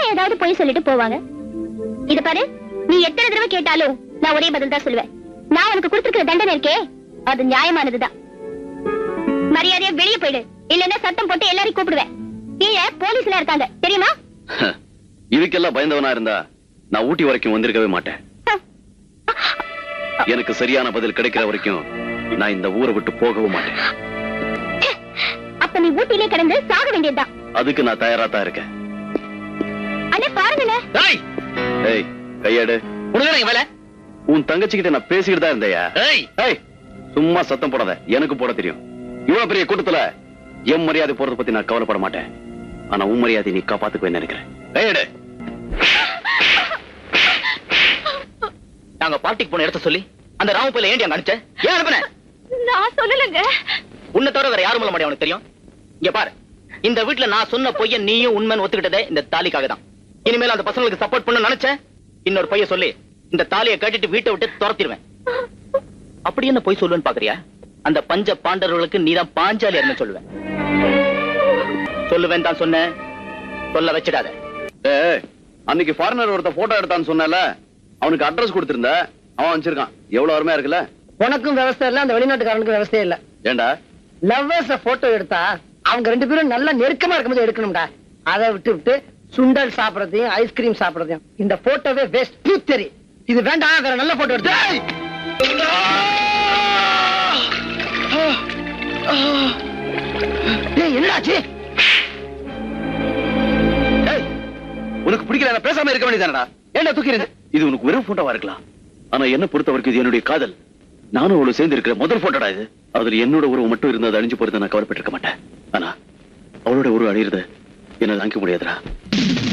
ஏதாவது போய் சொல்லிட்டு போவாங்க இத பாரு நீ எத்தனை தடவை கேட்டாலும் நான் ஒரே பதில் தான் சொல்லுவேன் நான் உனக்கு கொடுத்திருக்கிற தண்டனை இருக்கே அது நியாயமானதுதான் மரியாதையா வெளியே போயிடு இல்லன்னா சத்தம் போட்டு எல்லாரையும் கூப்பிடுவேன் கீழே போலீஸ்ல இருக்காங்க தெரியுமா இதுக்கெல்லாம் பயந்தவனா இருந்தா நான் ஊட்டி வரைக்கும் வந்திருக்கவே மாட்டேன் எனக்கு சரியான பதில் கிடைக்கிற வரைக்கும் நான் இந்த ஊரை விட்டு போகவும் மாட்டேன் அப்ப நீ ஊட்டிலே கிடந்து சாக வேண்டியதுதான் அதுக்கு நான் தயாரா தான் இருக்கேன் அண்ணே பாருங்களேன் ஏய் ஏய் கையாடு உனக்கு வேலை உன் தங்கச்சி கிட்ட நான் பேசிக்கிட்டு தான் இருந்தேயா ஏய் ஏய் சும்மா சத்தம் போடாத எனக்கு போட தெரியும் இவ்வளவு பெரிய கூட்டத்துல என் மரியாதை போறத பத்தி நான் கவலைப்பட மாட்டேன் ஆனா உன் மரியாதை நீ காப்பாத்துக்குவேன்னு நினைக்கிறேன் கையெடு நாங்க பார்ட்டிக்கு போன இடத்த சொல்லி அந்த ராமப்பையில ஏண்டி அங்க அனுப்பிச்ச ஏன் அனுப்புன நான் சொல்லலங்க உன்னை தவிர வேற யாரும் முடியும் உனக்கு தெரியும் இங்க பாரு இந்த வீட்டுல நான் சொன்ன பொய்ய நீயும் உண்மைன்னு ஒத்துக்கிட்டதே இந்த தாலிக்காக தான் இனிமேல் அந்த பசங்களுக்கு சப்போர்ட் பண்ண நினைச்சேன் இன்னொரு பொய்ய சொல்லி இந்த தாலியை கட்டிட்டு வீட்டை விட்டு துரத்திடுவேன் அப்படி என்ன பொய் சொல்லுவேன்னு பாக்குறியா அந்த பஞ்ச பாண்டவர்களுக்கு நீதான் பாஞ்சாலி அருமை சொல்லுவேன் சொல்லுவேன் தான் சொன்னேன் சொல்ல வச்சிடாத ஏய் அன்னைக்கு ஃபாரினர் ஒருத்த போட்டோ எடுத்தான்னு சொன்னல அவனுக்கு அட்ரஸ் கொடுத்திருந்த அவன் வச்சிருக்கான் எவ்வளவு அருமையா இருக்குல்ல உனக்கும் விவசாயம் இல்ல அந்த வெளிநாட்டுக்காரனுக்கும் விவசாயம் இல்ல ஏண்டா லவ்வர்ஸ போட்டோ எடுத்தா அவங்க ரெண்டு பேரும் நல்லா நெருக்கமா இருக்கும்போது எடுக்கணும்டா அதை விட்டு விட்டு சுண்டல் சாப்பிடறதையும் ஐஸ்கிரீம் சாப்பிடறதையும் இந்த போட்டோவே வேஸ்ட் தெரி இது வேண்டாம் வேற நல்ல போட்டோ எடுத்து ஏய்! ஏய், என்னாச்சு ஏய், உனக்கு பிடிக்கல நான் பேசாம இருக்க வேண்டியதானடா ஏன்டா தூக்கிறது இது உனக்கு வெறும் போட்டோவா இருக்கலாம் ஆனா என்ன பொறுத்த வரைக்கும் இது என்னுடைய காதல் நானும் அவளு சேர்ந்து இருக்கிற முதல் போட்டோடா இது அதுல என்னோட உறவு மட்டும் இருந்தது அழிஞ்சு போறது நான் கவலைப்பட்டிருக்க மாட்டேன் ஆனா அவளோட உருவம் அழியிறது என்ன தாங்கிக்க முடியாதுடா